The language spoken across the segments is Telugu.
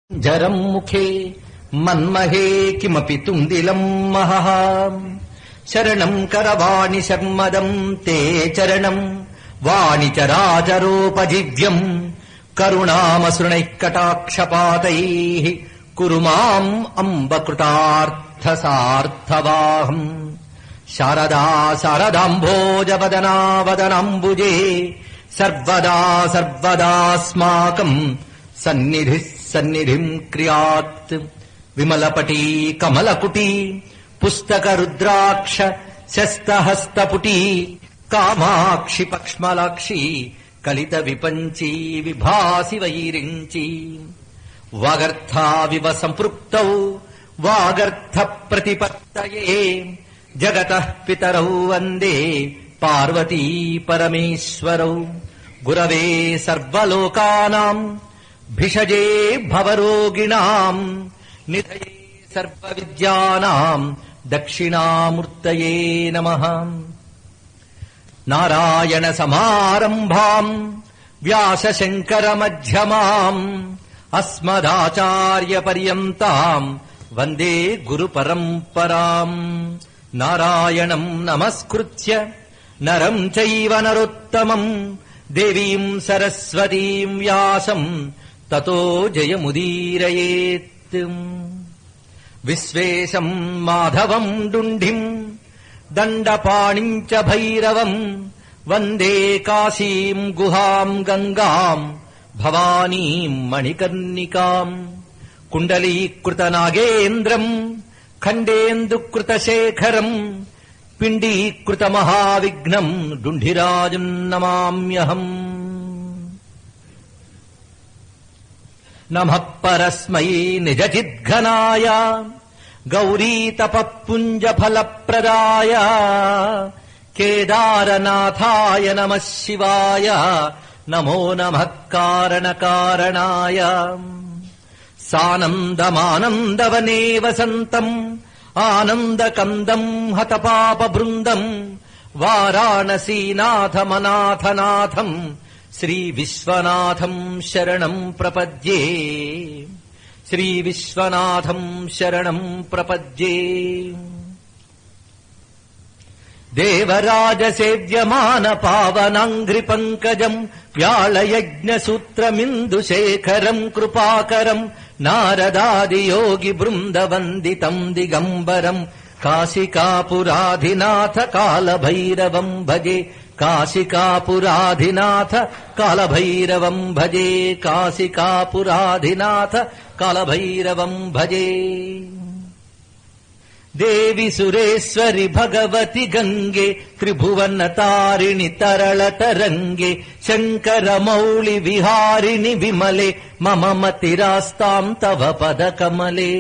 జరం ముఖే మన్మహే కిమపి తుందిలం మహః శరణం కరవాణి శర్మదం తే చరణం వాణి చరాచరోపజీవ్యం కరుణామసృణైః కటాక్షపాతైః కురు మాం అంబకృతార్థసార్థవాహం శారదా శారదాంభోజవదనా వదనాంబుజే సర్వదా సర్వదాస్మాకం సన్నిధి సన్నిధిం క్రియాత్ విమలపటీ కమలకుటీ పుస్తక రుద్రాక్ష శస్తహస్తపుటీ కామాక్షి పక్ష్మలాక్షి కలిత విపంచీ విభాసి వైరించి వాగర్థావివ సంపృక్తౌ వాగర్థ ప్రతిపత్తయే జగత పితరౌ వందే పార్వతీ పరమేశ్వరౌ గురవే సర్వలోకానాం భిషజే భవరోగిణాం నిధయే సర్వవిద్యానాం దక్షిణామూర్తయే నమః నారాయణ సమారంభాం వ్యాసశంకర మధ్యమాం అస్మదాచార్య పర్యంతాం వందే గురు పరంపరాం నారాయణం నమస్కృత్య నరం చైవ నరోత్తమం దేవీం సరస్వతీం వ్యాసం తతో జయముదీరయేత్ విశ్వేశం మాధవం డుంఢిం దండపాణిం చ భైరవం వందే కాశీం గుహాం గంగాం భవానీం మణికర్ణికాం కుండలీకృతనాగేంద్రం ఖండేందుకృతశేఖరం పిండీకృతమహావిఘ్నం డుంఢిరాజం నమామ్యహం నమః పరస్మై నిజచిద్ఘనాయ గౌరీతపఃపుञ्जफलप्रदाय కేదారనాథాయ నమః శివాయ నమో నమః కారణకారణాయ సానందమానందవనే వసంతం ఆనందకందం హతపాపబృందం వారాణసీనాథమనాథనాథం శ్రీ విశ్వనాథం శరణం ప్రపద్యే శ్రీ విశ్వనాథం శరణం ప్రపద్యే దేవరాజసేవ్యమాన పావనాంఘ్రి పంకజం వ్యాళయజ్ఞసూత్రమిందుశేఖరం కృపాకరం నారదాదియోగి బృందవందితం దిగంబరం కాశికాపురాధినాథ కాలభైరవం భజే కాశికాపురాధినాథ కాలభైరవం భజే కాశికాపురాధినాథ కాలభైరవం భజే దేవి సురేశ్వరి భగవతి గంగే త్రిభువన తారిణి తరళ తరంగే శంకర మౌళి విహారిణి విమలే మమ మతిరాస్తాం తవ పద కమలే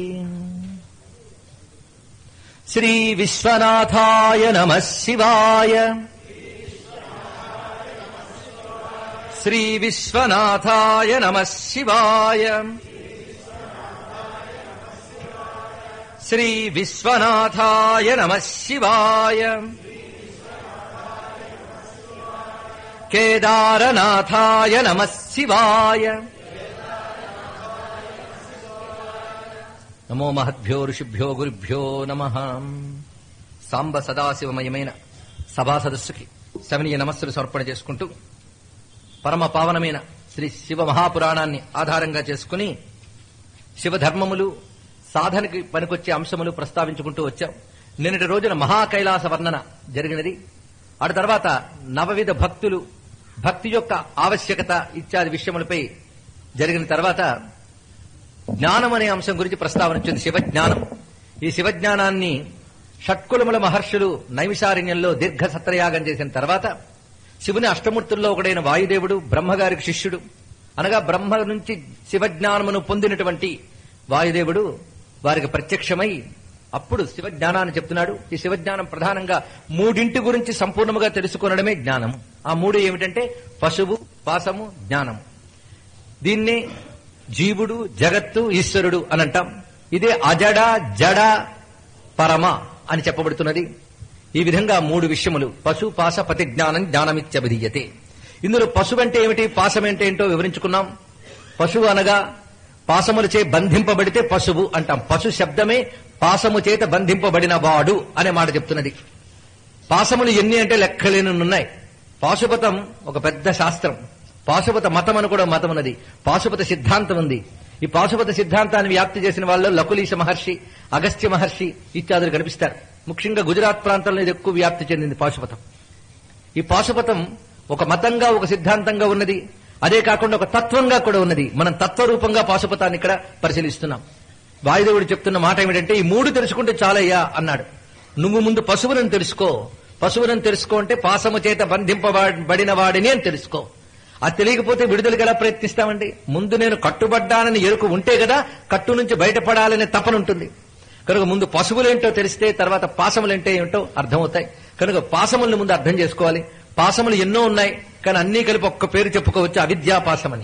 శ్రీ విశ్వనాథాయ నమ శివాయ శ్రీ విశ్వనాథాయ నమ శివాయ శ్రీ విశ్వనాథాయ నమ శివాయ కేదారనాథాయ నమ శివాయ నమో మహద్భ్యో ఋషిభ్యో గురుభ్యో నమ సాంబ సదాశివమయమైన సభా సదస్సుకి శవనీయ నమస్సులు సమర్పణ చేసుకుంటూ పరమ పావనమైన శ్రీ శివ మహాపురాణాన్ని ఆధారంగా చేసుకుని శివధర్మములు సాధనకి పనికొచ్చే అంశములు ప్రస్తావించుకుంటూ వచ్చాం నిన్నటి రోజున మహాకైలాస వర్ణన జరిగినది ఆ తర్వాత నవవిధ భక్తులు భక్తి యొక్క ఆవశ్యకత ఇత్యాది విషయములపై జరిగిన తర్వాత జ్ఞానం అనే అంశం గురించి ప్రస్తావన వచ్చింది శివజ్ఞానం ఈ శివజ్ఞానాన్ని షట్కులముల మహర్షులు నైమిషారణ్యంలో దీర్ఘ సత్రయాగం చేసిన తర్వాత శివుని అష్టమూర్తుల్లో ఒకడైన వాయుదేవుడు బ్రహ్మగారికి శిష్యుడు అనగా బ్రహ్మ నుంచి శివజ్ఞానమును పొందినటువంటి వాయుదేవుడు వారికి ప్రత్యక్షమై అప్పుడు శివజ్ఞానాన్ని చెప్తున్నాడు ఈ శివజ్ఞానం ప్రధానంగా మూడింటి గురించి సంపూర్ణముగా తెలుసుకొనడమే జ్ఞానం ఆ మూడు ఏమిటంటే పశువు పాసము జ్ఞానము దీన్ని జీవుడు జగత్తు ఈశ్వరుడు అని అంటాం ఇదే అజడ జడ పరమ అని చెప్పబడుతున్నది ఈ విధంగా మూడు విషయములు పశు పాస పతి జ్ఞానం జ్ఞానమిత్యభిధీయతే ఇందులో పశువు అంటే ఏమిటి పాసం అంటే ఏంటో వివరించుకున్నాం పశువు అనగా పాసములచే బంధింపబడితే పశువు అంటాం పశు శబ్దమే పాసము చేత బంధింపబడిన వాడు అనే మాట చెప్తున్నది పాసములు ఎన్ని అంటే లెక్కలేనున్నాయి పాశుపతం ఒక పెద్ద శాస్త్రం పాశుపత మతం అని కూడా మతం ఉన్నది పాశుపత సిద్ధాంతం ఉంది ఈ పాశుపత సిద్ధాంతాన్ని వ్యాప్తి చేసిన వాళ్ళు లకులీశ మహర్షి అగస్త్య మహర్షి ఇత్యాదులు కనిపిస్తారు ముఖ్యంగా గుజరాత్ ప్రాంతంలో ఇది ఎక్కువ వ్యాప్తి చెందింది పాశుపతం ఈ పాశుపతం ఒక మతంగా ఒక సిద్ధాంతంగా ఉన్నది అదే కాకుండా ఒక తత్వంగా కూడా ఉన్నది మనం తత్వరూపంగా పాశుపతాన్ని ఇక్కడ పరిశీలిస్తున్నాం వాయుదేవుడు చెప్తున్న మాట ఏమిటంటే ఈ మూడు తెలుసుకుంటే చాలయ్యా అన్నాడు నువ్వు ముందు పశువులను తెలుసుకో పశువులను తెలుసుకో అంటే పాసము చేత బంధింపబడిన వాడిని అని తెలుసుకో అది తెలియకపోతే విడుదలకు ఎలా ప్రయత్నిస్తామండి ముందు నేను కట్టుబడ్డానని ఎరుకు ఉంటే కదా కట్టు నుంచి బయటపడాలనే తపనుంటుంది కనుక ముందు పశువులేంటో తెలిస్తే తర్వాత పాసములేంటే ఏమిటో అర్థమవుతాయి కనుక పాసములను ముందు అర్థం చేసుకోవాలి పాసములు ఎన్నో ఉన్నాయి కానీ అన్నీ కలిపి ఒక్క పేరు చెప్పుకోవచ్చు అవిద్యాపాసమని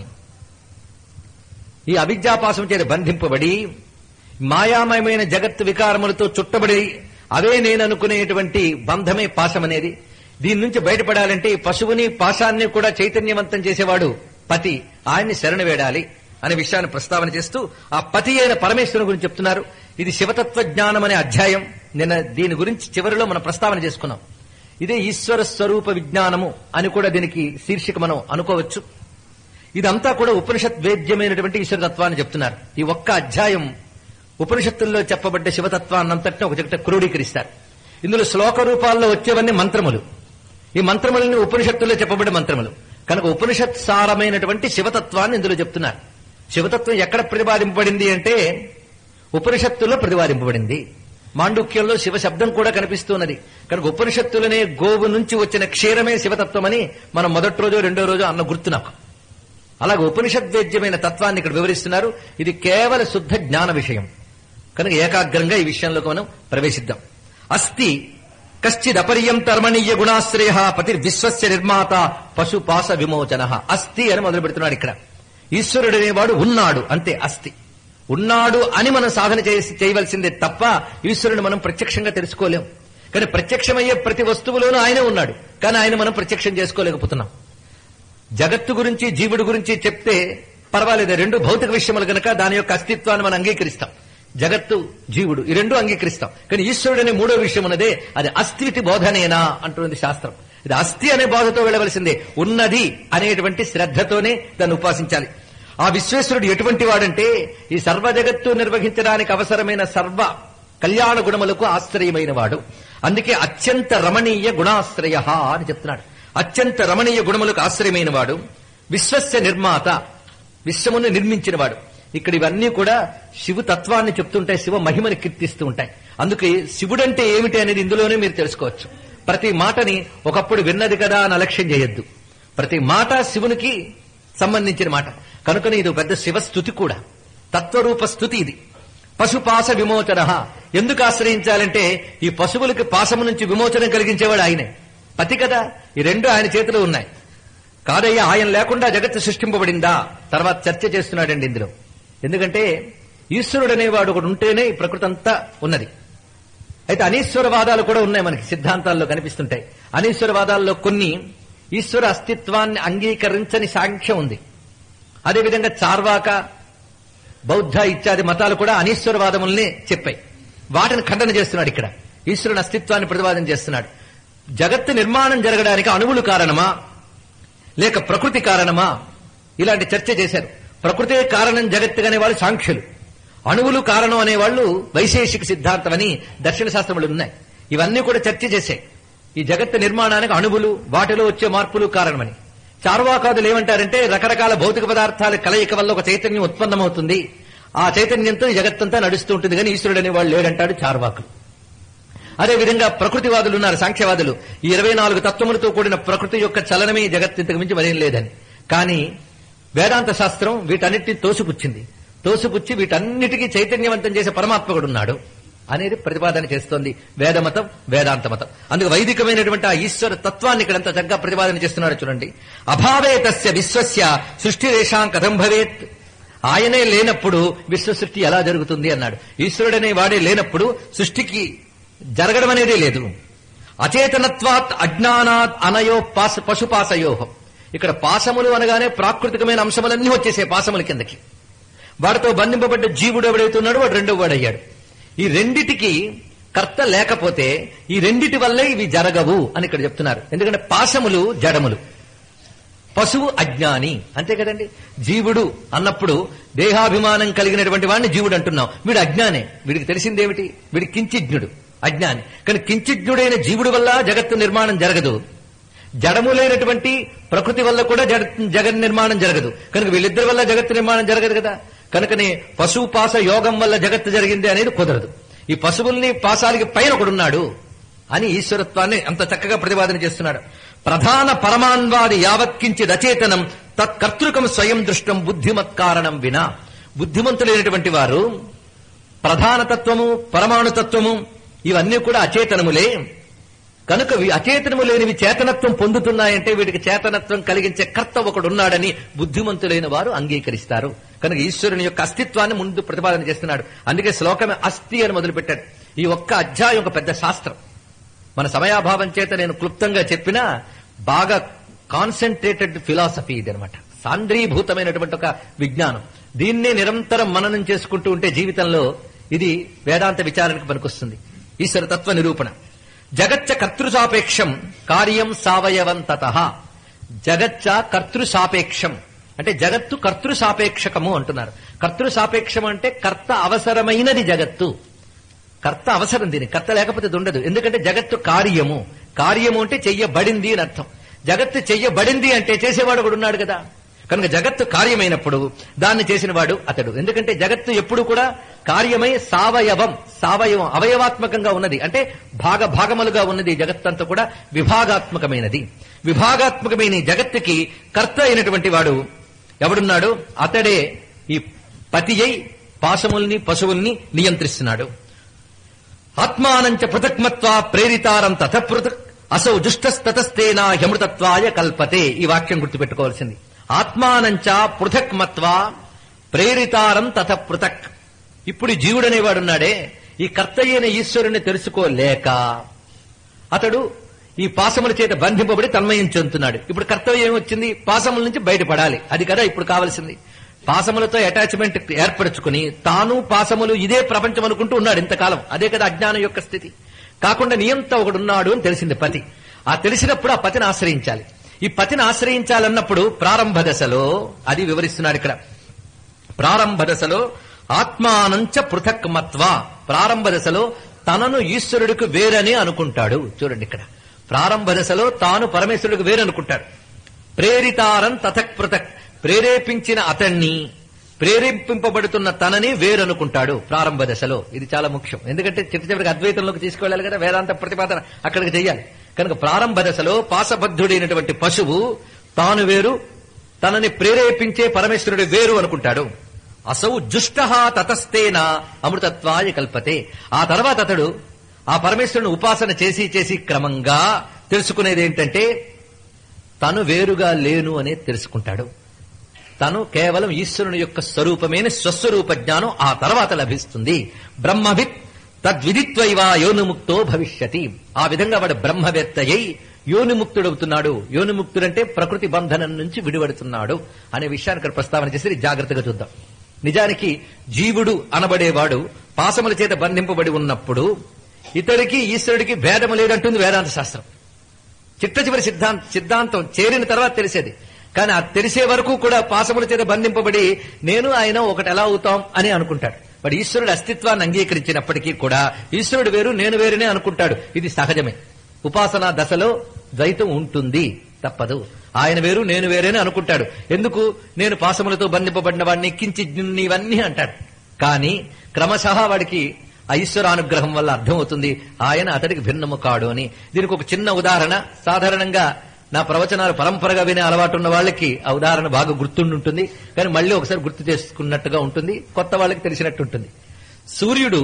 ఈ అవిద్యాపాసం చేత బంధింపబడి మాయామయమైన జగత్తు వికారములతో చుట్టబడి అవే నేను అనుకునేటువంటి బంధమే పాశం అనేది దీని నుంచి బయటపడాలంటే ఈ పశువుని పాశాన్ని కూడా చైతన్యవంతం చేసేవాడు పతి ఆయన్ని శరణ వేడాలి అనే విషయాన్ని ప్రస్తావన చేస్తూ ఆ పతి అయిన పరమేశ్వరుని గురించి చెప్తున్నారు ఇది శివతత్వ జ్ఞానం అనే అధ్యాయం నిన్న దీని గురించి చివరిలో మనం ప్రస్తావన చేసుకున్నాం ఇదే ఈశ్వర స్వరూప విజ్ఞానము అని కూడా దీనికి శీర్షిక మనం అనుకోవచ్చు ఇదంతా కూడా ఉపనిషత్ వేద్యమైనటువంటి ఈశ్వరతత్వాన్ని చెప్తున్నారు ఈ ఒక్క అధ్యాయం ఉపనిషత్తుల్లో చెప్పబడ్డ శివతత్వాన్నంతటిని ఒక జగట క్రోడీకరిస్తారు ఇందులో శ్లోక రూపాల్లో వచ్చేవన్నీ మంత్రములు ఈ మంత్రములని ఉపనిషత్తుల్లో చెప్పబడ్డ మంత్రములు కనుక ఉపనిషత్ సారమైనటువంటి శివతత్వాన్ని ఇందులో చెప్తున్నారు శివతత్వం ఎక్కడ ప్రతిపాదింపబడింది అంటే ఉపనిషత్తుల్లో ప్రతిపాదింపబడింది మాండుక్యంలో శివ శబ్దం కూడా కనిపిస్తున్నది కనుక ఉపనిషత్తులనే గోవు నుంచి వచ్చిన క్షీరమే శివతత్వమని మనం మొదటి రోజు రెండో రోజు అన్న గుర్తు నాకు అలాగే ఉపనిషద్వేద్యమైన తత్వాన్ని ఇక్కడ వివరిస్తున్నారు ఇది కేవల శుద్ధ జ్ఞాన విషయం కనుక ఏకాగ్రంగా ఈ విషయంలోకి మనం ప్రవేశిద్దాం అస్తి కశ్చిదపర్యంత రమణీయ గుణాశ్రయ పతి విశ్వస్య నిర్మాత పశుపాస విమోచన అస్తి అని మొదలు పెడుతున్నాడు ఇక్కడ ఈశ్వరుడు అనేవాడు ఉన్నాడు అంతే అస్తి ఉన్నాడు అని మనం సాధన చేసి చేయవలసిందే తప్ప ఈశ్వరుని మనం ప్రత్యక్షంగా తెలుసుకోలేం కానీ ప్రత్యక్షమయ్యే ప్రతి వస్తువులోనూ ఆయనే ఉన్నాడు కానీ ఆయన మనం ప్రత్యక్షం చేసుకోలేకపోతున్నాం జగత్తు గురించి జీవుడి గురించి చెప్తే పర్వాలేదు రెండు భౌతిక విషయములు గనక దాని యొక్క అస్తిత్వాన్ని మనం అంగీకరిస్తాం జగత్తు జీవుడు ఈ రెండు అంగీకరిస్తాం కానీ ఈశ్వరుడు అనే మూడో విషయం ఉన్నదే అది అస్థితి బోధనేనా అంటున్నది శాస్త్రం ఇది అస్థి అనే బోధతో వెళ్ళవలసిందే ఉన్నది అనేటువంటి శ్రద్ధతోనే దాన్ని ఉపాసించాలి ఆ విశ్వేశ్వరుడు ఎటువంటి వాడంటే ఈ సర్వ జగత్తు నిర్వహించడానికి అవసరమైన సర్వ కళ్యాణ గుణములకు ఆశ్రయమైన వాడు అందుకే అత్యంత రమణీయ గుణాశ్రయ అని చెప్తున్నాడు అత్యంత రమణీయ గుణములకు ఆశ్రయమైన వాడు విశ్వస్య నిర్మాత విశ్వమును నిర్మించిన వాడు ఇక్కడ ఇవన్నీ కూడా శివు తత్వాన్ని చెప్తుంటాయి శివ మహిమని కీర్తిస్తూ ఉంటాయి అందుకే శివుడంటే ఏమిటి అనేది ఇందులోనే మీరు తెలుసుకోవచ్చు ప్రతి మాటని ఒకప్పుడు విన్నది కదా అని అలక్ష్యం చేయొద్దు ప్రతి మాట శివునికి సంబంధించిన మాట కనుకనే ఇది పెద్ద శివస్థుతి కూడా తత్వరూప స్థుతి ఇది పశుపాస విమోచన ఎందుకు ఆశ్రయించాలంటే ఈ పశువులకి పాసము నుంచి విమోచనం కలిగించేవాడు ఆయనే పతి కదా ఈ రెండు ఆయన చేతిలో ఉన్నాయి కాదయ్యా ఆయన లేకుండా జగత్తు సృష్టింపబడిందా తర్వాత చర్చ చేస్తున్నాడండి ఇందులో ఎందుకంటే ఈశ్వరుడు అనేవాడు ఒకడు ఉంటేనే ఈ ప్రకృతి అంతా ఉన్నది అయితే అనీశ్వరవాదాలు కూడా ఉన్నాయి మనకి సిద్ధాంతాల్లో కనిపిస్తుంటాయి అనీశ్వరవాదాల్లో కొన్ని ఈశ్వర అస్తిత్వాన్ని అంగీకరించని సాంఖ్యం ఉంది అదేవిధంగా చార్వాక బౌద్ధ ఇత్యాది మతాలు కూడా అనీశ్వరవాదముల్ని చెప్పాయి వాటిని ఖండన చేస్తున్నాడు ఇక్కడ ఈశ్వరుని అస్తిత్వాన్ని ప్రతిపాదన చేస్తున్నాడు జగత్తు నిర్మాణం జరగడానికి అణువులు కారణమా లేక ప్రకృతి కారణమా ఇలాంటి చర్చ చేశారు ప్రకృతే కారణం జగత్తుగా వాళ్ళు సాంఖ్యులు అణువులు కారణం అనేవాళ్ళు వైశేషిక సిద్ధాంతం అని దర్శన శాస్త్రములు ఉన్నాయి ఇవన్నీ కూడా చర్చ చేశాయి ఈ జగత్తు నిర్మాణానికి అణువులు వాటిలో వచ్చే మార్పులు కారణమని చార్వాకాదులు ఏమంటారంటే రకరకాల భౌతిక పదార్థాల కలయిక వల్ల ఒక చైతన్యం ఉత్పన్నమవుతుంది ఆ చైతన్యంతో ఈ జగత్తంతా నడుస్తూ ఉంటుంది కానీ ఈశ్వరుడు అనేవాడు లేడంటాడు చార్వాకులు అదేవిధంగా ప్రకృతివాదులు ఉన్నారు సాంఖ్యవాదులు ఈ ఇరవై నాలుగు తత్వములతో కూడిన ప్రకృతి యొక్క చలనమే ఈ జగత్తు ఇంతకు మించి మరేం లేదని కానీ వేదాంత శాస్త్రం వీటన్నిటిని తోసిపుచ్చింది తోసిపుచ్చి వీటన్నిటికీ చైతన్యవంతం చేసే పరమాత్మకుడున్నాడు అనేది ప్రతిపాదన చేస్తోంది వేదమతం వేదాంత మతం అందుకు వైదికమైనటువంటి ఆ ఈశ్వర తత్వాన్ని ఇక్కడ ఎంత చక్కగా ప్రతిపాదన చేస్తున్నాడు చూడండి అభావే తస్య విశ్వస్య సృష్టి రేషాం కథం భవేత్ ఆయనే లేనప్పుడు విశ్వ సృష్టి ఎలా జరుగుతుంది అన్నాడు ఈశ్వరుడనే వాడే లేనప్పుడు సృష్టికి జరగడం అనేది లేదు అచేతనత్వాత్ అజ్ఞానాత్ అనయో పాస పశుపాసయోహం ఇక్కడ పాసములు అనగానే ప్రాకృతికమైన అంశములన్నీ వచ్చేసే పాసముల కిందకి వాడితో బంధింపబడ్డ జీవుడు ఎవడైతే ఉన్నాడో వాడు రెండో వాడు అయ్యాడు ఈ రెండిటికి కర్త లేకపోతే ఈ రెండిటి వల్లే ఇవి జరగవు అని ఇక్కడ చెప్తున్నారు ఎందుకంటే పాశములు జడములు పశువు అజ్ఞాని అంతే కదండి జీవుడు అన్నప్పుడు దేహాభిమానం కలిగినటువంటి వాడిని జీవుడు అంటున్నాం వీడు అజ్ఞానే వీడికి తెలిసిందేమిటి వీడి కించిజ్ఞుడు అజ్ఞాని కానీ కించిజ్ఞుడైన జీవుడు వల్ల జగత్తు నిర్మాణం జరగదు జడములైనటువంటి ప్రకృతి వల్ల కూడా జగత్ జగన్ నిర్మాణం జరగదు కనుక వీళ్ళిద్దరి వల్ల జగత్తు నిర్మాణం జరగదు కదా కనుకనే పశువు పాస యోగం వల్ల జగత్తు జరిగింది అనేది కుదరదు ఈ పశువుల్ని పాసాలకి పైన ఒకడున్నాడు అని ఈశ్వరత్వాన్ని అంత చక్కగా ప్రతిపాదన చేస్తున్నాడు ప్రధాన పరమాన్వాది యావత్కించి రచేతనం తత్కర్తృకం స్వయం దృష్టం బుద్ధిమత్ కారణం వినా బుద్ధిమంతులైనటువంటి వారు ప్రధాన తత్వము పరమాణు తత్వము ఇవన్నీ కూడా అచేతనములే కనుక వి- అచేతనము లేనివి చేతనత్వం పొందుతున్నాయంటే వీటికి చేతనత్వం కలిగించే కర్త ఒకడున్నాడని బుద్ధిమంతులైన వారు అంగీకరిస్తారు కనుక ఈశ్వరుని యొక్క అస్తిత్వాన్ని ముందు ప్రతిపాదన చేస్తున్నాడు అందుకే శ్లోకమే అస్థి అని మొదలుపెట్టాడు ఈ ఒక్క అధ్యాయం ఒక పెద్ద శాస్త్రం మన సమయాభావం చేత నేను క్లుప్తంగా చెప్పినా బాగా కాన్సన్ట్రేటెడ్ ఫిలాసఫీ ఇది అనమాట సాంద్రీభూతమైనటువంటి ఒక విజ్ఞానం దీన్నే నిరంతరం మననం చేసుకుంటూ ఉంటే జీవితంలో ఇది వేదాంత విచారణకు పనికొస్తుంది ఈశ్వర తత్వ నిరూపణ జగచ్చ కర్తృసాపేక్షం కార్యం సావయవం తత జగచ్చ కర్తృసాపేక్షం అంటే జగత్తు కర్తృసాపేక్షకము అంటున్నారు కర్తృసాపేక్షం అంటే కర్త అవసరమైనది జగత్తు కర్త అవసరం దీని కర్త లేకపోతే ఇది ఉండదు ఎందుకంటే జగత్తు కార్యము కార్యము అంటే చెయ్యబడింది అని అర్థం జగత్తు చెయ్యబడింది అంటే చేసేవాడు కూడా ఉన్నాడు కదా కనుక జగత్తు కార్యమైనప్పుడు దాన్ని చేసినవాడు అతడు ఎందుకంటే జగత్తు ఎప్పుడు కూడా కార్యమై సావయవం సావయవం అవయవాత్మకంగా ఉన్నది అంటే భాగ భాగములుగా ఉన్నది ఈ జగత్తంతా కూడా విభాగాత్మకమైనది విభాగాత్మకమైన ఈ జగత్తుకి కర్త అయినటువంటి వాడు ఎవడున్నాడు అతడే ఈ పతి అయి పాశముల్ని పశువుల్ని నియంత్రిస్తున్నాడు ఆత్మానంచ పృథక్మత్వా ప్రేరితారం తథ పృథక్ అసౌ జుష్టస్తతస్తేనా హ్యమృతత్వాయ కల్పతే ఈ వాక్యం గుర్తుపెట్టుకోవాల్సింది ఆత్మానంచ పృథక్మత్వా ప్రేరితారం తథ పృథక్ ఇప్పుడు ఈ జీవుడనేవాడున్నాడే ఈ కర్త అయిన ఈశ్వరుని తెలుసుకోలేక అతడు ఈ పాసముల చేత బంధింపబడి తన్మయం చెందుతున్నాడు ఇప్పుడు కర్తవ్యం ఏమొచ్చింది పాసముల నుంచి బయటపడాలి అది కదా ఇప్పుడు కావాల్సింది పాసములతో అటాచ్మెంట్ ఏర్పరచుకుని తాను పాసములు ఇదే ప్రపంచం అనుకుంటూ ఉన్నాడు ఇంతకాలం అదే కదా అజ్ఞానం యొక్క స్థితి కాకుండా నియంత ఒకడున్నాడు అని తెలిసింది పతి ఆ తెలిసినప్పుడు ఆ పతిని ఆశ్రయించాలి ఈ పతిని ఆశ్రయించాలన్నప్పుడు ప్రారంభ దశలో అది వివరిస్తున్నాడు ఇక్కడ ప్రారంభ దశలో ఆత్మానంచ పృథక్ మత్వ ప్రారంభ దశలో తనను ఈశ్వరుడికి వేరని అనుకుంటాడు చూడండి ఇక్కడ ప్రారంభ దశలో తాను పరమేశ్వరుడికి వేరనుకుంటాడు ప్రేరితారం తథక్ పృథక్ ప్రేరేపించిన అతన్ని ప్రేరేపింపబడుతున్న తనని వేరనుకుంటాడు ప్రారంభ దశలో ఇది చాలా ముఖ్యం ఎందుకంటే చిట్ట చివరికి అద్వైతంలోకి తీసుకువెళ్ళాలి కదా వేదాంత ప్రతిపాదన అక్కడికి చెయ్యాలి కనుక ప్రారంభ దశలో పాసబద్ధుడైనటువంటి పశువు తాను వేరు తనని ప్రేరేపించే పరమేశ్వరుడు వేరు అనుకుంటాడు అసౌ జుష్ట తతస్థేన అమృతత్వాయ కల్పతే ఆ తర్వాత అతడు ఆ పరమేశ్వరుని ఉపాసన చేసి చేసి క్రమంగా తెలుసుకునేది ఏంటంటే తను వేరుగా లేను అనేది తెలుసుకుంటాడు తను కేవలం ఈశ్వరుని యొక్క స్వరూపమైన స్వస్వరూప జ్ఞానం ఆ తర్వాత లభిస్తుంది బ్రహ్మవిత్ తద్విదిత్వైవా యోనిముక్తో భవిష్యతి ఆ విధంగా వాడు బ్రహ్మవేత్త అయి యోనిముక్తుడవుతున్నాడు యోనిముక్తుడంటే ప్రకృతి బంధనం నుంచి విడిపడుతున్నాడు అనే విషయాన్ని ఇక్కడ ప్రస్తావన చేసి జాగ్రత్తగా చూద్దాం నిజానికి జీవుడు అనబడేవాడు పాసముల చేత బంధింపబడి ఉన్నప్పుడు ఇతడికి ఈశ్వరుడికి భేదము లేదంటుంది వేదాంత శాస్త్రం చిట్ట చివరి సిద్ధాంత సిద్ధాంతం చేరిన తర్వాత తెలిసేది కానీ ఆ తెలిసే వరకు కూడా పాసముల చేత బంధింపబడి నేను ఆయన ఒకటి ఎలా అవుతాం అని అనుకుంటాడు వాడు ఈశ్వరుడు అస్తిత్వాన్ని అంగీకరించినప్పటికీ కూడా ఈశ్వరుడు వేరు నేను వేరునే అనుకుంటాడు ఇది సహజమే ఉపాసనా దశలో ద్వైతం ఉంటుంది తప్పదు ఆయన వేరు నేను వేరేనే అనుకుంటాడు ఎందుకు నేను పాసములతో బంధింపబడిన వాడిని కించిజ్ఞుని ఇవన్నీ అంటాడు కానీ క్రమశః వాడికి ఆ ఈశ్వరానుగ్రహం వల్ల అర్థమవుతుంది ఆయన అతడికి భిన్నము కాడు అని దీనికి ఒక చిన్న ఉదాహరణ సాధారణంగా నా ప్రవచనాలు పరంపరగా వినే అలవాటు ఉన్న వాళ్ళకి ఆ ఉదాహరణ బాగా గుర్తుండుంటుంది కానీ మళ్ళీ ఒకసారి గుర్తు చేసుకున్నట్టుగా ఉంటుంది కొత్త వాళ్ళకి తెలిసినట్టు ఉంటుంది సూర్యుడు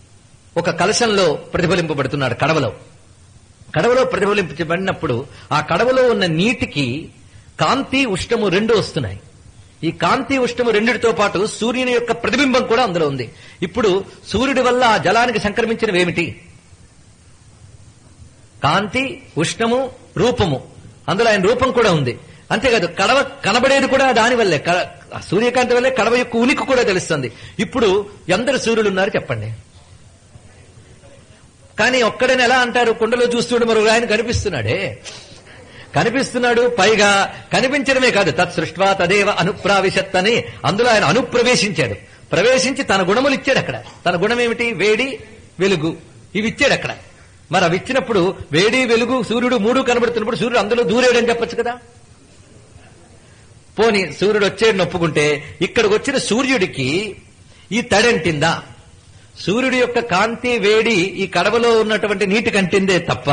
ఒక కలశంలో ప్రతిఫలింపబడుతున్నాడు కడవలో కడవలో ప్రతిఫలించబడినప్పుడు ఆ కడవలో ఉన్న నీటికి కాంతి ఉష్ణము రెండు వస్తున్నాయి ఈ కాంతి ఉష్ణము రెండిటితో పాటు సూర్యుని యొక్క ప్రతిబింబం కూడా అందులో ఉంది ఇప్పుడు సూర్యుడి వల్ల ఆ జలానికి సంక్రమించినవేమిటి కాంతి ఉష్ణము రూపము అందులో ఆయన రూపం కూడా ఉంది అంతేకాదు కడవ కనబడేది కూడా దాని వల్లే క- ఆ సూర్యకాంతి వల్లే కడవ యొక్క ఉనికి కూడా తెలుస్తుంది ఇప్పుడు ఎందరు సూర్యులు ఉన్నారు చెప్పండి కానీ ఒక్కడని ఎలా అంటారు కుండలో చూస్తుంటే మరో ఆయన కనిపిస్తున్నాడే కనిపిస్తున్నాడు పైగా కనిపించడమే కాదు తత్ సృష్వా తదేవ అనుప్రావిశత్ అని అందులో ఆయన అనుప్రవేశించాడు ప్రవేశించి తన గుణములు ఇచ్చాడు అక్కడ తన గుణం ఏమిటి వేడి వెలుగు ఇవి ఇచ్చాడు అక్కడ మరి అవి ఇచ్చినప్పుడు వేడి వెలుగు సూర్యుడు మూడు కనబడుతున్నప్పుడు సూర్యుడు అందులో దూరేడని చెప్పొచ్చు కదా పోని సూర్యుడు వచ్చేడు ఒప్పుకుంటే ఇక్కడికి వచ్చిన సూర్యుడికి ఈ తడంటిందా సూర్యుడి యొక్క కాంతి వేడి ఈ కడవలో ఉన్నటువంటి నీటి కంటిందే తప్ప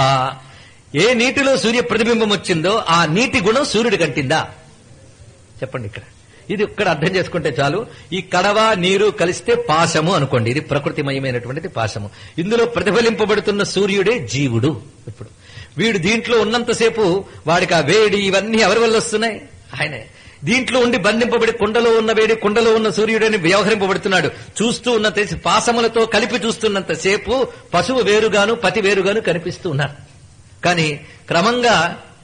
ఏ నీటిలో సూర్య ప్రతిబింబం వచ్చిందో ఆ నీటి గుణం సూర్యుడి కంటిందా చెప్పండి ఇక్కడ ఇది ఇక్కడ అర్థం చేసుకుంటే చాలు ఈ కడవ నీరు కలిస్తే పాశము అనుకోండి ఇది ప్రకృతిమయమైనటువంటిది పాశము ఇందులో ప్రతిఫలింపబడుతున్న సూర్యుడే జీవుడు ఇప్పుడు వీడు దీంట్లో ఉన్నంతసేపు వాడికి ఆ వేడి ఇవన్నీ ఎవరి వల్ల వస్తున్నాయి ఆయనే దీంట్లో ఉండి బంధింపబడి కుండలో ఉన్న వేడి కుండలో ఉన్న సూర్యుడని వ్యవహరింపబడుతున్నాడు చూస్తూ ఉన్నంత పాశములతో కలిపి చూస్తున్నంత సేపు పశువు వేరుగాను పతి వేరుగాను కనిపిస్తూ ఉన్నారు కానీ క్రమంగా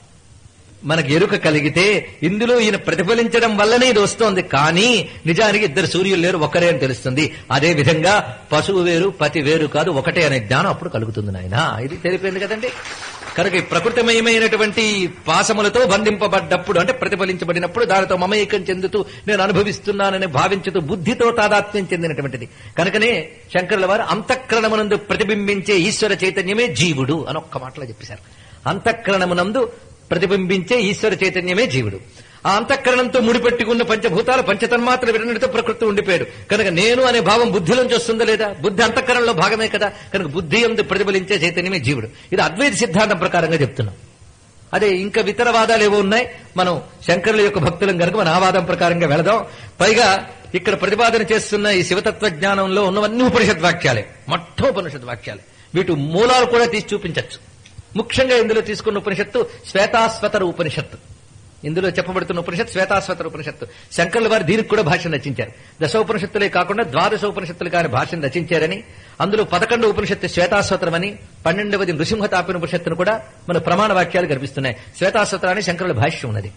మనకు ఎరుక కలిగితే ఇందులో ఈయన ప్రతిఫలించడం వల్లనే ఇది వస్తోంది కానీ నిజానికి ఇద్దరు సూర్యులు లేరు ఒకరే అని తెలుస్తుంది అదే విధంగా పశువు వేరు పతి వేరు కాదు ఒకటే అనే జ్ఞానం అప్పుడు కలుగుతుంది నాయన ఇది తెలిపింది కదండి కనుక ఈ ప్రకృతిమయమైనటువంటి పాశములతో బంధింపబడ్డప్పుడు అంటే ప్రతిఫలించబడినప్పుడు దానితో మమేకం చెందుతూ నేను అనుభవిస్తున్నానని భావించుతూ బుద్ధితో తాదాత్మ్యం చెందినటువంటిది కనుకనే శంకరుల వారు అంతఃకరణమునందు ప్రతిబింబించే ఈశ్వర చైతన్యమే జీవుడు అని ఒక్క మాటలో చెప్పేశారు అంతఃకరణమునందు ప్రతిబింబించే ఈశ్వర చైతన్యమే జీవుడు ఆ అంతఃకరణంతో ముడిపెట్టుకున్న పంచభూతాలు పంచతన్మాత్ర విరణితో ప్రకృతి ఉండిపోయాడు కనుక నేను అనే భావం బుద్ధిలోంచి వస్తుందా లేదా బుద్ధి అంతఃకరణలో భాగమే కదా కనుక బుద్ధి ఎందు ప్రతిఫలించే చైతన్యమే జీవుడు ఇది అద్వైత సిద్ధాంతం ప్రకారంగా చెప్తున్నాం అదే ఇంకా ఇతర వాదాలు ఏవో ఉన్నాయి మనం శంకరుల యొక్క భక్తులం కనుక మన ఆ వాదం ప్రకారంగా వెళదాం పైగా ఇక్కడ ప్రతిపాదన చేస్తున్న ఈ శివతత్వ జ్ఞానంలో ఉన్నవన్నీ ఉపనిషత్ వాక్యాలే మొత్తం ఉపనిషత్ వాక్యాలే వీటి మూలాలు కూడా తీసి చూపించవచ్చు ముఖ్యంగా ఇందులో తీసుకున్న ఉపనిషత్తు శ్వేతాస్వతర ఉపనిషత్తు ఇందులో చెప్పబడుతున్న ఉపనిషత్ శ్వేతాస్వతర ఉపనిషత్తు శంకర్ల వారు దీనికి కూడా భాషను రచించారు దశ ఉపనిషత్తులే కాకుండా ద్వాదశ ఉపనిషత్తులు కాని భాషను రచించారని అందులో పదకొండు ఉపనిషత్తు శ్వేతాస్వతరమని పన్నెండవది నృసింహ తాపిన ఉపనిషత్తును కూడా మన ప్రమాణ వాక్యాలు కనిపిస్తున్నాయి శ్వేతాస్వతరాన్ని శంకరుల భాష్యం ఉన్నది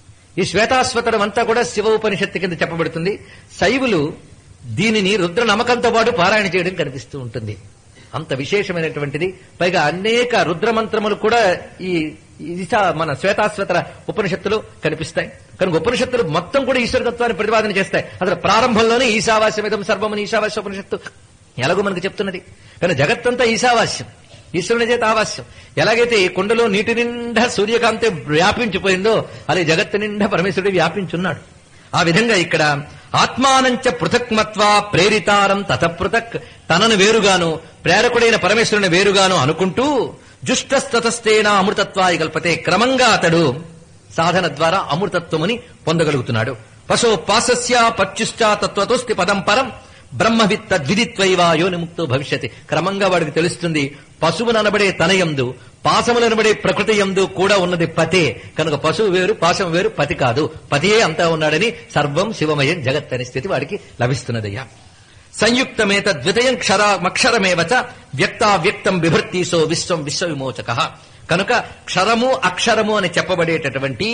ఈ శ్వేతాస్వతరం అంతా కూడా శివ ఉపనిషత్తు కింద చెప్పబడుతుంది శైవులు దీనిని రుద్ర నమ్మకంతో పాటు పారాయణ చేయడం కనిపిస్తూ ఉంటుంది అంత విశేషమైనటువంటిది పైగా అనేక రుద్రమంత్రములు కూడా ఈ ఈశా మన శ్వేతాశ్వతర ఉపనిషత్తులు కనిపిస్తాయి కనుక ఉపనిషత్తులు మొత్తం కూడా ఈశ్వరతత్వాన్ని ప్రతిపాదన చేస్తాయి అసలు ప్రారంభంలోనే ఈశావాస్యమిదం సర్వమని ఈశావాస్య ఉపనిషత్తు ఎలాగో మనకు చెప్తున్నది కానీ జగత్తంతా ఈశావాస్యం ఈశ్వరుని చేత ఆవాస్యం ఎలాగైతే ఈ కుండలో నీటి నిండా సూర్యకాంతి వ్యాపించిపోయిందో అలాగే జగత్తు నిండా పరమేశ్వరుడు వ్యాపించున్నాడు ఆ విధంగా ఇక్కడ ఆత్మానంచ పృథక్మత్వా ప్రేరితారం తత పృథక్ తనను వేరుగాను ప్రేరకుడైన పరమేశ్వరుని వేరుగాను అనుకుంటూ జుష్టస్తతస్తేన అమృతత్వాయి కల్పతే క్రమంగా అతడు సాధన ద్వారా అమృతత్వముని పొందగలుగుతున్నాడు పశో పాసస్య పచ్యుశ్చ తత్వతోస్తి పదం పరం బ్రహ్మవిత్త ద్విదిత్వైవా యోనిముక్తో భవిష్యతి క్రమంగా వాడికి తెలుస్తుంది పశువుననబడే తనయందు పాసములనబడే ప్రకృతి యందు కూడా ఉన్నది పతే కనుక పశువు వేరు పాశం వేరు పతి కాదు పతియే అంతా ఉన్నాడని సర్వం శివమయం జగత్ అనే స్థితి వాడికి లభిస్తున్నదయ్యా సంయుక్తమేత ద్వితయం క్షరమక్షరమేవచ వ్యక్తావ్యక్తం బిభర్తీసో విశ్వం విశ్వవిమోచక కనుక క్షరము అక్షరము అని చెప్పబడేటటువంటి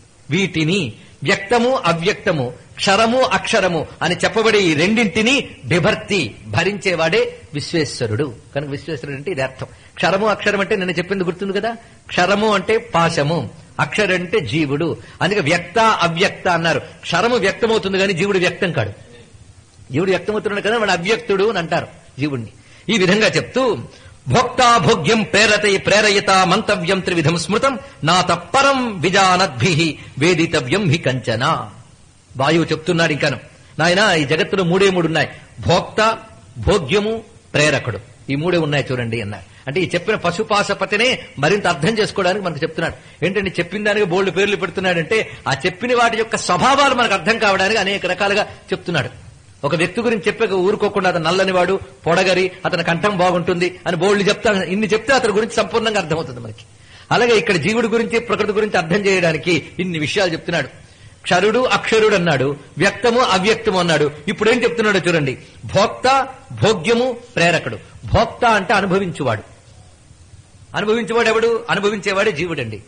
వీటిని వ్యక్తము అవ్యక్తము క్షరము అక్షరము అని చెప్పబడే ఈ రెండింటిని బిభర్తి భరించేవాడే విశ్వేశ్వరుడు కనుక విశ్వేశ్వరుడు అంటే ఇది అర్థం క్షరము అక్షరం అంటే నేను చెప్పింది గుర్తుంది కదా క్షరము అంటే పాశము అక్షరం అంటే జీవుడు అందుకే వ్యక్త అవ్యక్త అన్నారు క్షరము వ్యక్తమవుతుంది కానీ జీవుడు వ్యక్తం కాడు జీవుడు వ్యక్తమవుతున్నాడు కదా వాడు అవ్యక్తుడు అని అంటారు జీవుణ్ణి ఈ విధంగా చెప్తూ భోక్తా భోగ్యం ప్రేరత ప్రేరయత మంతవ్యం త్రివిధం స్మృతం నా తప్పరం విజానద్భి వేదితవ్యం హి కంచన వాయువు చెప్తున్నాడు ఇంకాను నాయన ఈ జగత్తులో మూడే మూడు ఉన్నాయి భోక్త భోగ్యము ప్రేరకుడు ఈ మూడే ఉన్నాయి చూడండి అన్నారు అంటే ఈ చెప్పిన పశుపాసపతినే మరింత అర్థం చేసుకోవడానికి మనకు చెప్తున్నాడు ఏంటంటే చెప్పిన దానికి బోల్డ్ పేర్లు పెడుతున్నాడంటే ఆ చెప్పిన వాటి యొక్క స్వభావాలు మనకు అర్థం కావడానికి అనేక రకాలుగా చెప్తున్నాడు ఒక వ్యక్తి గురించి చెప్పాక ఊరుకోకుండా అతను నల్లని వాడు పొడగరి అతని కంఠం బాగుంటుంది అని బోల్డ్ చెప్తా ఇన్ని చెప్తే అతని గురించి సంపూర్ణంగా అర్థమవుతుంది మనకి అలాగే ఇక్కడ జీవుడి గురించి ప్రకృతి గురించి అర్థం చేయడానికి ఇన్ని విషయాలు చెప్తున్నాడు క్షరుడు అక్షరుడు అన్నాడు వ్యక్తము అవ్యక్తము అన్నాడు ఇప్పుడు ఏం చెప్తున్నాడో చూడండి భోక్త భోగ్యము ప్రేరకుడు భోక్త అంటే అనుభవించువాడు అనుభవించేవాడు ఎవడు అనుభవించేవాడే జీవుడండి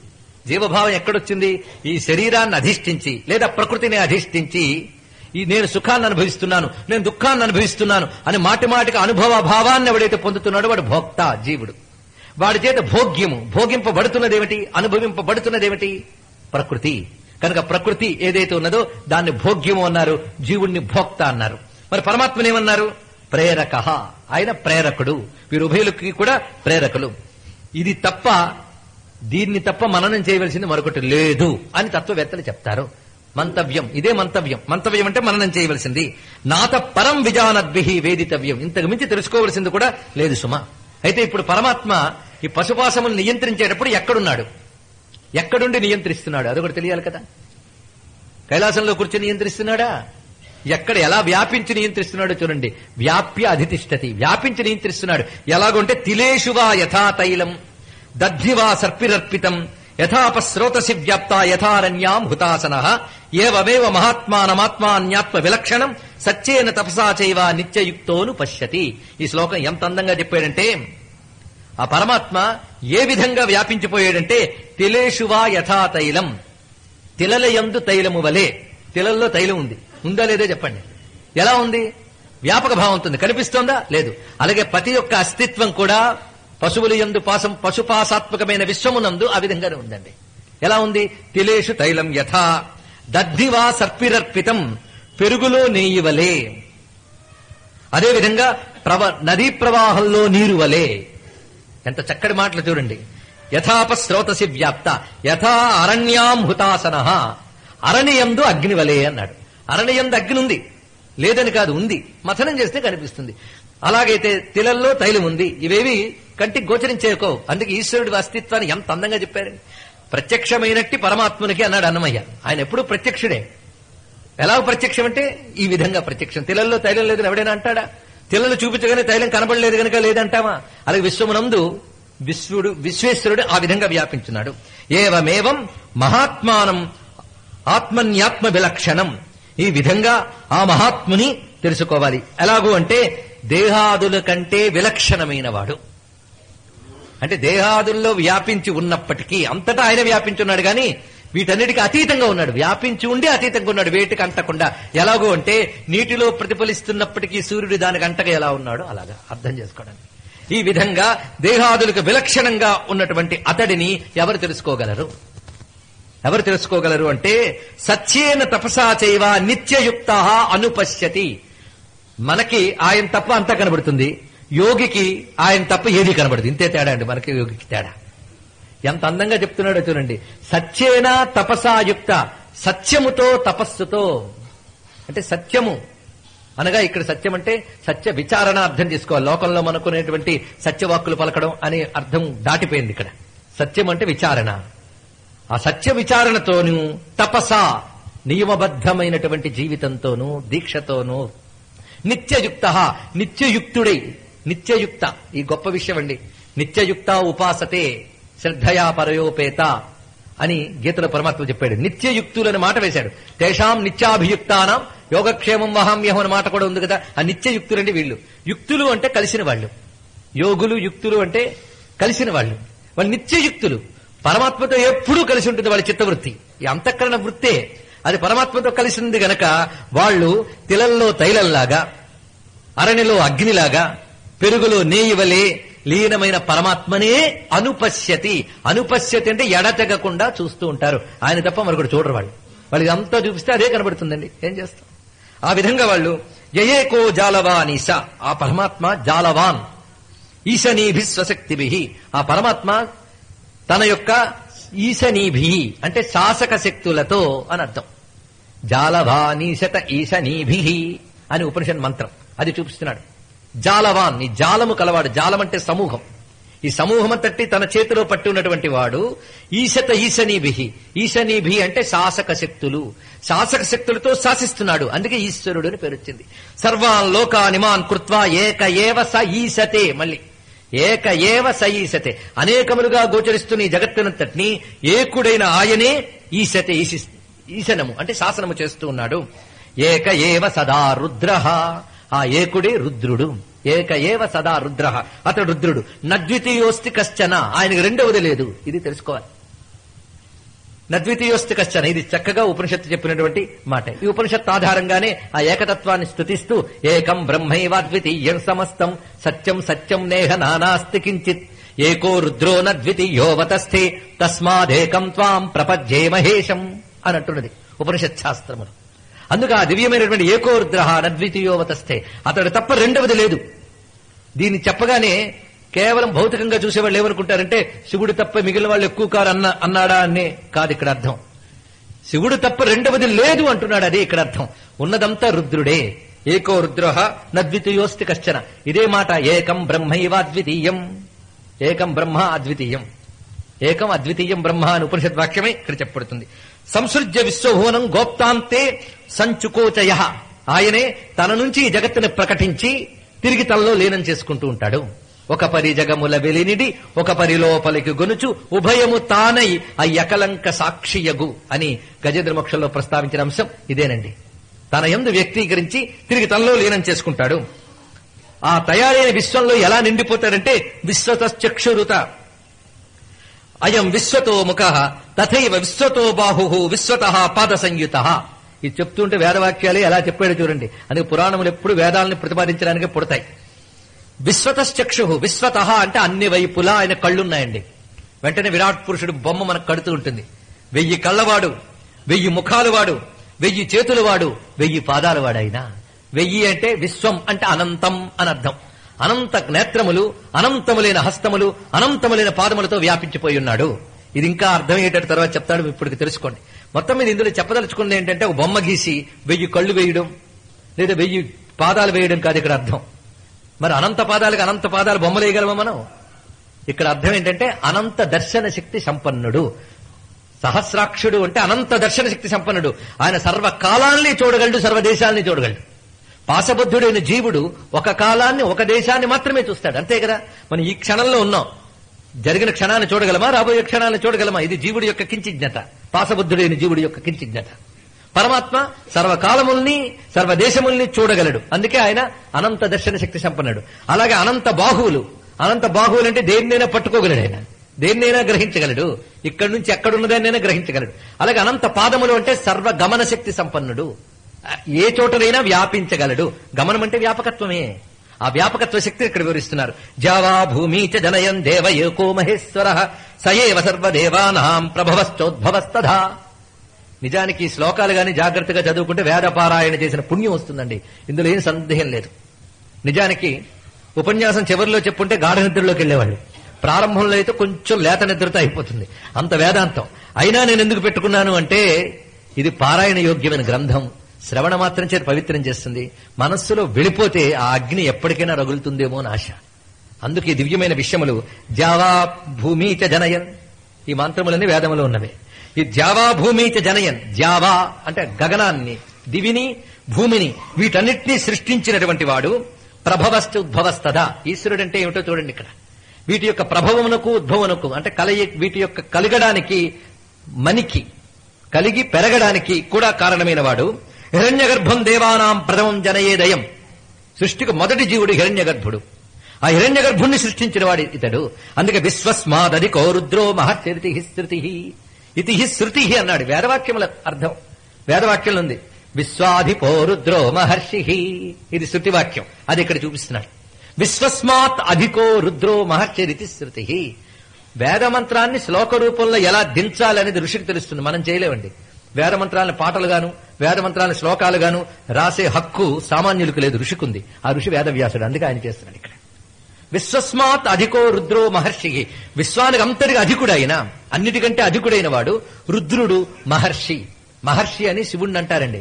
జీవభావం ఎక్కడొచ్చింది ఈ శరీరాన్ని అధిష్ఠించి లేదా ప్రకృతిని అధిష్ఠించి ఈ నేను సుఖాన్ని అనుభవిస్తున్నాను నేను దుఃఖాన్ని అనుభవిస్తున్నాను అని మాటి మాటికి అనుభవ భావాన్ని ఎవడైతే పొందుతున్నాడో వాడు భోక్త జీవుడు వాడి చేత భోగ్యము భోగింపబడుతున్నదేమిటి అనుభవింపబడుతున్నదేమిటి ప్రకృతి కనుక ప్రకృతి ఏదైతే ఉన్నదో దాన్ని భోగ్యము అన్నారు జీవుణ్ణి భోక్త అన్నారు మరి పరమాత్మనేమన్నారు ప్రేరక ఆయన ప్రేరకుడు వీరు ఉభయులకి కూడా ప్రేరకులు ఇది తప్ప దీన్ని తప్ప మననం చేయవలసింది మరొకటి లేదు అని తత్వవేత్తలు చెప్తారు మంతవ్యం ఇదే మంతవ్యం మంతవ్యం అంటే మననం చేయవలసింది నాత పరం విజానద్భి వేదితవ్యం ఇంతకు మించి తెలుసుకోవలసింది కూడా లేదు సుమ అయితే ఇప్పుడు పరమాత్మ ఈ పశుపాసములు నియంత్రించేటప్పుడు ఎక్కడున్నాడు ఎక్కడుండి నియంత్రిస్తున్నాడు అదొకటి తెలియాలి కదా కైలాసంలో కూర్చొని నియంత్రిస్తున్నాడా ఎక్కడ ఎలా వ్యాపించి నియంత్రిస్తున్నాడో చూడండి వ్యాప్య అధితిష్టతి వ్యాపించి నియంత్రిస్తున్నాడు ఎలాగంటే తిలేషువా యథా తైలం దద్ధివా సర్పిరర్పితం యథాపస్రోతసి వ్యాప్త యథారణ్యాం హుతాసన ఏవమేవ మహాత్మానమాత్మాన్యాత్మ విలక్షణం సత్యేన తపసా చైవ నిత్యయుక్తోను పశ్యతి ఈ శ్లోకం ఎంత అందంగా చెప్పాడంటే ఆ పరమాత్మ ఏ విధంగా వ్యాపించిపోయాడంటే తిలేషువా యథా తైలం తిలలయందు తైలము వలె తిలల్లో తైలం ఉంది ఉందా లేదో చెప్పండి ఎలా ఉంది వ్యాపక భావం ఉంటుంది కనిపిస్తోందా లేదు అలాగే ప్రతి యొక్క అస్తిత్వం కూడా పశువుల యందు పాసం పశుపాసాత్మకమైన విశ్వమునందు ఆ విధంగానే ఉందండి ఎలా ఉంది తిలేషు తైలం యథా దద్దివా సర్పిరర్పితం పెరుగులో నెయ్యి వలే అదేవిధంగా ప్రవ నదీ ప్రవాహంలో నీరు వలే ఎంత చక్కటి మాటలు చూడండి యథాప స్రోతసి వ్యాప్త యథా అరణ్యాం హుతాసన అరణ్యందు అగ్నివలే అన్నాడు అరణ్యందు అగ్ని ఉంది లేదని కాదు ఉంది మథనం చేస్తే కనిపిస్తుంది అలాగైతే తిలల్లో తైలం ఉంది ఇవేవి కంటికి గోచరించేకో అందుకే ఈశ్వరుడి అస్తిత్వాన్ని ఎంత అందంగా చెప్పారు ప్రత్యక్షమైనట్టి పరమాత్మునికి అన్నాడు అన్నమయ్య ఆయన ఎప్పుడూ ప్రత్యక్షుడే ఎలా ప్రత్యక్షం అంటే ఈ విధంగా ప్రత్యక్షం తిలల్లో తైలం లేదని ఎవడైనా అంటాడా తిలలు చూపించగానే తైలం కనబడలేదు కనుక లేదంటావా అలాగే విశ్వమునందు విశ్వడు విశ్వేశ్వరుడు ఆ విధంగా వ్యాపించున్నాడు ఏవమేవం మహాత్మానం ఆత్మన్యాత్మ విలక్షణం ఈ విధంగా ఆ మహాత్ముని తెలుసుకోవాలి ఎలాగూ అంటే దేహాదుల కంటే విలక్షణమైన వాడు అంటే దేహాదుల్లో వ్యాపించి ఉన్నప్పటికీ అంతటా ఆయన వ్యాపించున్నాడు గాని వీటన్నిటికీ అతీతంగా ఉన్నాడు వ్యాపించి ఉండి అతీతంగా ఉన్నాడు వేటికి అంటకుండా ఎలాగో అంటే నీటిలో ప్రతిఫలిస్తున్నప్పటికీ సూర్యుడు దానికి అంటగా ఎలా ఉన్నాడో అలాగా అర్థం చేసుకోవడానికి ఈ విధంగా దేహాదులకు విలక్షణంగా ఉన్నటువంటి అతడిని ఎవరు తెలుసుకోగలరు ఎవరు తెలుసుకోగలరు అంటే సత్యేన తపసా చైవ నిత్యయుక్త అనుపశ్యతి మనకి ఆయన తప్ప అంతా కనబడుతుంది యోగికి ఆయన తప్ప ఏది కనబడదు ఇంతే తేడా అండి మనకి యోగికి తేడా ఎంత అందంగా చెప్తున్నాడో చూడండి సత్యేన తపసాయుక్త సత్యముతో తపస్సుతో అంటే సత్యము అనగా ఇక్కడ సత్యం అంటే సత్య విచారణ అర్థం చేసుకోవాలి లోకంలో మనకునేటువంటి సత్యవాక్కులు పలకడం అనే అర్థం దాటిపోయింది ఇక్కడ సత్యం అంటే విచారణ ఆ సత్య విచారణతోనూ తపస నియమబద్ధమైనటువంటి జీవితంతోనూ దీక్షతోనూ నిత్యయుక్త నిత్యయుక్తుడై నిత్యయుక్త ఈ గొప్ప విషయం అండి నిత్యయుక్త ఉపాసతే శ్రద్ధయా పరయోపేత అని గీతలో పరమాత్మ చెప్పాడు నిత్యయుక్తులని మాట వేశాడు తేషాం నిత్యాభియుక్తానం యోగక్షేమం వహామ్యహం అనే మాట కూడా ఉంది కదా ఆ నిత్యయుక్తులండి వీళ్ళు యుక్తులు అంటే కలిసిన వాళ్ళు యోగులు యుక్తులు అంటే కలిసిన వాళ్ళు వాళ్ళు నిత్యయుక్తులు పరమాత్మతో ఎప్పుడూ కలిసి ఉంటుంది వాళ్ళ చిత్తవృత్తి ఈ అంతఃకరణ వృత్తే అది పరమాత్మతో కలిసి ఉంది గనక వాళ్ళు తిలల్లో తైలంలాగా అరణిలో అగ్నిలాగా పెరుగులో నేయివలే లీనమైన పరమాత్మనే అనుపశ్యతి అనుపశ్యతి అంటే ఎడతెగకుండా చూస్తూ ఉంటారు ఆయన తప్ప మరొకటి చూడరు వాళ్ళు వాళ్ళకి అంతా చూపిస్తే అదే కనబడుతుందండి ఏం చేస్తాం ఆ విధంగా వాళ్ళు యయేకో జాలవాన్ ఈశ ఆ పరమాత్మ జాలవాన్ ఈశనీభి స్వశక్తిభి ఆ పరమాత్మ తన యొక్క ఈశనీభి అంటే శాసక శక్తులతో అని అర్థం జాలవానీశత ఈశనీభి అని ఉపనిషత్ మంత్రం అది చూపిస్తున్నాడు జాలవాన్ ఈ జాలము కలవాడు జాలం అంటే సమూహం ఈ సమూహం తట్టి తన చేతిలో పట్టి ఉన్నటువంటి వాడు ఈశత ఈశనీభి ఈశనీభి అంటే శాసక శక్తులు శాసక శక్తులతో శాసిస్తున్నాడు అందుకే ఈశ్వరుడు అని పేరు వచ్చింది సర్వాన్ లోకానిమాన్ కృత్వా ఏక ఏవ స ఈశతే మళ్ళీ ఏక ఏవ స ఈశతే అనేకములుగా గోచరిస్తున్న ఈ జగత్తునంతటిని ఏకుడైన ఆయనే ఈశతే ఈశి ఈశనము అంటే శాసనము చేస్తూ ఉన్నాడు ఏక ఏవ సదా రుద్ర ఆ ఏకుడే రుద్రుడు ఏక ఏవ సదా రుద్ర అతడు రుద్రుడు నద్వితీయోస్తి కశ్చన ఆయనకు రెండవది లేదు ఇది తెలుసుకోవాలి నద్వితీయోస్తి కశ్చన ఇది చక్కగా ఉపనిషత్తు చెప్పినటువంటి మాట ఈ ఉపనిషత్తు ఆధారంగానే ఆ ఏకతత్వాన్ని స్థుతిస్తూ ఏకం బ్రహ్మైవాద్వితీయం సమస్తం సత్యం సత్యం నేహ నానాస్తి కించిత్ ఏకో రుద్రో నద్వితీయోవతస్థే తస్మాదేకం త్వాం ప్రపద్యే మహేశం అన్నట్టున్నది ఉపనిషత్ శాస్త్రములు అందుకు ఆ దివ్యమైనటువంటి ఏకో రుద్ర నద్వితీయోవతస్థే అతడు తప్ప రెండవది లేదు దీన్ని చెప్పగానే కేవలం భౌతికంగా చూసేవాళ్ళు ఏమనుకుంటారంటే శివుడు తప్ప మిగిలిన వాళ్ళు ఎక్కువ కారు అన్న అన్నాడా అనే కాదు ఇక్కడ అర్థం శివుడు తప్ప రెండవది లేదు అంటున్నాడు అది ఇక్కడ అర్థం ఉన్నదంతా రుద్రుడే ఏకో రుద్ర నద్వితీయోస్తి కశ్చన ఇదే మాట ఏకం బ్రహ్మైవాద్వితీయం ఏకం బ్రహ్మ అద్వితీయం ఏకం అద్వితీయం బ్రహ్మ అని ఉపనిషత్ వాక్యమే ఇక్కడ చెప్పబడుతుంది సంసృజ్య విశ్వభువనం గోప్తాంతే సంచుకోచయ ఆయనే తన నుంచి ఈ జగత్తుని ప్రకటించి తిరిగి తనలో లీనం చేసుకుంటూ ఉంటాడు ఒక పరి జగముల వెలినిడి ఒక పరి లోపలికి గొనుచు ఉభయము తానై ఆ యకలంక సాక్షియగు అని గజేంద్ర మోక్షంలో ప్రస్తావించిన అంశం ఇదేనండి తన యందు వ్యక్తీకరించి తిరిగి తనలో లీనం చేసుకుంటాడు ఆ తయారైన విశ్వంలో ఎలా నిండిపోతాడంటే విశ్వతశ్చక్షురుత అయం విశ్వతో ముఖ తథైవ విశ్వతో బాహు విశ్వత పాద సంయుత ఇది చెప్తుంటే వేదవాక్యాలే ఎలా చెప్పాడు చూడండి అందుకే పురాణములు ఎప్పుడు వేదాలను ప్రతిపాదించడానికి పుడతాయి విశ్వతశ్చక్షు విశ్వత అంటే అన్ని వైపులా ఆయన కళ్ళున్నాయండి వెంటనే విరాట్ పురుషుడు బొమ్మ మనకు కడుతూ ఉంటుంది వెయ్యి కళ్ళవాడు వెయ్యి ముఖాలు వాడు వెయ్యి చేతులు వాడు వెయ్యి పాదాలు వాడు ఆయన వెయ్యి అంటే విశ్వం అంటే అనంతం అని అర్థం అనంత నేత్రములు అనంతములైన హస్తములు అనంతములైన పాదములతో వ్యాపించిపోయి ఉన్నాడు ఇది ఇంకా అర్థమయ్యేటట్టు తర్వాత చెప్తాడు ఇప్పుడు తెలుసుకోండి మొత్తం మీద ఇందులో చెప్పదలుచుకుంది ఏంటంటే ఒక బొమ్మ గీసి వెయ్యి కళ్ళు వేయడం లేదా వెయ్యి పాదాలు వేయడం కాదు ఇక్కడ అర్థం మరి అనంత పాదాలకు అనంత పాదాలు బొమ్మలు వేయగలమా మనం ఇక్కడ అర్థం ఏంటంటే అనంత దర్శన శక్తి సంపన్నుడు సహస్రాక్షుడు అంటే అనంత దర్శన శక్తి సంపన్నుడు ఆయన సర్వకాలాల్ని చూడగలడు సర్వదేశాల్ని చూడగలడు పాసబుద్ధుడైన జీవుడు ఒక కాలాన్ని ఒక దేశాన్ని మాత్రమే చూస్తాడు అంతే కదా మనం ఈ క్షణంలో ఉన్నాం జరిగిన క్షణాన్ని చూడగలమా రాబోయే క్షణాన్ని చూడగలమా ఇది జీవుడి యొక్క కించిజ్ఞత పాసబుద్ధుడైన జీవుడి యొక్క కించిజ్ఞత పరమాత్మ సర్వకాలముల్ని సర్వదేశముల్ని చూడగలడు అందుకే ఆయన అనంత దర్శన శక్తి సంపన్నుడు అలాగే అనంత బాహువులు అనంత బాహువులు అంటే దేన్నైనా పట్టుకోగలడు ఆయన దేన్నైనా గ్రహించగలడు ఇక్కడి నుంచి ఎక్కడున్నదాన్నైనా గ్రహించగలడు అలాగే అనంత పాదములు అంటే సర్వ గమన శక్తి సంపన్నుడు ఏ చోటనైనా వ్యాపించగలడు గమనం అంటే వ్యాపకత్వమే ఆ వ్యాపకత్వ శక్తిని ఇక్కడ వివరిస్తున్నారు జావా భూమి చ జనయం దేవ ఏకో మహేశ్వర సయేవ సర్వదేవానాం ప్రభవశ్చోద్భవస్తథా నిజానికి ఈ శ్లోకాలు గాని జాగ్రత్తగా చదువుకుంటే వేద పారాయణ చేసిన పుణ్యం వస్తుందండి ఇందులో ఏం సందేహం లేదు నిజానికి ఉపన్యాసం చివరిలో చెప్పుంటే గాఢ నిద్రలోకి వెళ్ళేవాళ్ళు ప్రారంభంలో అయితే కొంచెం లేత నిద్రతో అయిపోతుంది అంత వేదాంతం అయినా నేను ఎందుకు పెట్టుకున్నాను అంటే ఇది పారాయణ యోగ్యమైన గ్రంథం శ్రవణ మాత్రం చేత పవిత్రం చేస్తుంది మనస్సులో వెళ్ళిపోతే ఆ అగ్ని ఎప్పటికైనా రగులుతుందేమో అని ఆశ అందుకే ఈ దివ్యమైన విషయములు జావా భూమి చ జనయన్ ఈ మంత్రములన్నీ వేదములో ఉన్నవే ఈ జావా భూమి చ జనయన్ జావా అంటే గగనాన్ని దివిని భూమిని వీటన్నిటినీ సృష్టించినటువంటి వాడు ప్రభవస్తు ఉద్భవస్తదా ఈశ్వరుడు అంటే ఏమిటో చూడండి ఇక్కడ వీటి యొక్క ప్రభవమునకు ఉద్భవమునకు అంటే కలయి వీటి యొక్క కలగడానికి మనికి కలిగి పెరగడానికి కూడా కారణమైన వాడు హిరణ్య గర్భం దేవానాం ప్రథమం జనయేదయం సృష్టికి మొదటి జీవుడు హిరణ్య గర్భుడు ఆ హిరణ్య గర్భుణ్ణి సృష్టించిన వాడు ఇతడు అందుకే విశ్వస్మాదది కౌరుద్రో మహర్చరితి శృతి ఇది శృతి అన్నాడు వేదవాక్యముల అర్థం వేదవాక్యంలో ఉంది విశ్వాధిపో రుద్రో మహర్షి ఇది శృతి వాక్యం అది ఇక్కడ చూపిస్తున్నాడు విశ్వస్మాత్ అధికో రుద్రో మహర్షిరితి శృతి వేదమంత్రాన్ని శ్లోక రూపంలో ఎలా దించాలనేది ఋషికి తెలుస్తుంది మనం చేయలేమండి వేదమంత్రాలను పాటలుగాను వేదమంత్రాలను శ్లోకాలుగాను రాసే హక్కు సామాన్యులకు లేదు ఋషికుంది ఆ ఋషి వేదవ్యాసుడు అందుకే ఆయన చేస్తున్నాడు ఇక్కడ విశ్వస్మాత్ అధికో రుద్రో మహర్షి విశ్వానికి అంతటికి అధికుడు ఆయన అన్నిటికంటే అధికుడైన వాడు రుద్రుడు మహర్షి మహర్షి అని శివుణ్ణి అంటారండి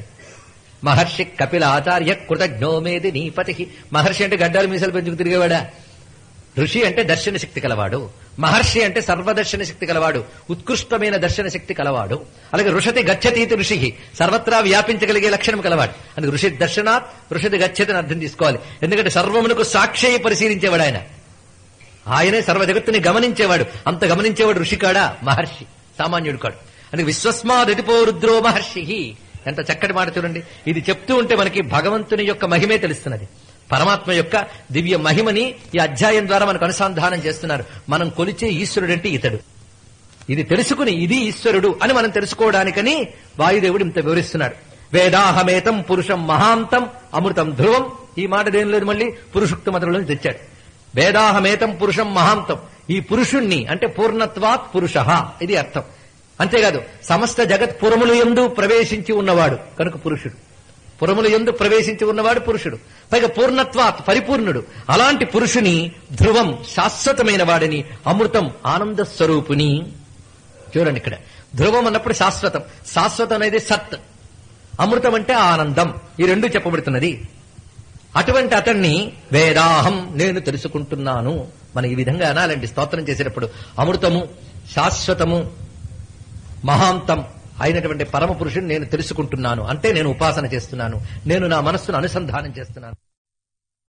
మహర్షి కపిల ఆచార్య కృతజ్ఞోమేది నీపతి మహర్షి అంటే గడ్డాలు మీసాలు పెంచుకు తిరిగేవాడా ఋషి అంటే దర్శన శక్తి కలవాడు మహర్షి అంటే సర్వదర్శన శక్తి కలవాడు ఉత్కృష్టమైన దర్శన శక్తి కలవాడు అలాగే ఋషతి గచ్చతీతి ఋషి సర్వత్రా వ్యాపించగలిగే లక్షణం కలవాడు అందుకే ఋషి దర్శనాత్ ఋషతి గచ్చతిని అర్థం తీసుకోవాలి ఎందుకంటే సర్వమునకు సాక్షి పరిశీలించేవాడు ఆయన ఆయనే సర్వ జగత్తుని గమనించేవాడు అంత గమనించేవాడు ఋషి కాడా మహర్షి సామాన్యుడు కాడు అందుకే విశ్వస్మాదిపో రుద్రో మహర్షి ఎంత చక్కటి మాట చూడండి ఇది చెప్తూ ఉంటే మనకి భగవంతుని యొక్క మహిమే తెలుస్తున్నది పరమాత్మ యొక్క దివ్య మహిమని ఈ అధ్యాయం ద్వారా మనకు అనుసంధానం చేస్తున్నారు మనం కొలిచే ఈశ్వరుడంటే ఇతడు ఇది తెలుసుకుని ఇది ఈశ్వరుడు అని మనం తెలుసుకోవడానికని వాయుదేవుడు ఇంత వివరిస్తున్నాడు వేదాహమేతం పురుషం మహాంతం అమృతం ధ్రువం ఈ మాట దేని లేదు మళ్ళీ పురుషుక్త మతంలో తెచ్చాడు వేదాహమేతం పురుషం మహాంతం ఈ పురుషుణ్ణి అంటే పూర్ణత్వాత్ పురుష ఇది అర్థం అంతేకాదు సమస్త జగత్ పురములు ఎందు ప్రవేశించి ఉన్నవాడు కనుక పురుషుడు పురములు ఎందు ప్రవేశించి ఉన్నవాడు పురుషుడు పైగా పూర్ణత్వాత్ పరిపూర్ణుడు అలాంటి పురుషుని ధ్రువం శాశ్వతమైన వాడిని అమృతం ఆనంద స్వరూపుని చూడండి ఇక్కడ ధ్రువం అన్నప్పుడు శాశ్వతం శాశ్వతం అనేది సత్ అమృతం అంటే ఆనందం ఈ రెండు చెప్పబడుతున్నది అటువంటి అతన్ని వేదాహం నేను తెలుసుకుంటున్నాను మన ఈ విధంగా అనాలండి స్తోత్రం చేసేటప్పుడు అమృతము శాశ్వతము మహాంతం అయినటువంటి పరమ పురుషుని నేను తెలుసుకుంటున్నాను అంటే నేను ఉపాసన చేస్తున్నాను నేను నా మనస్సును అనుసంధానం చేస్తున్నాను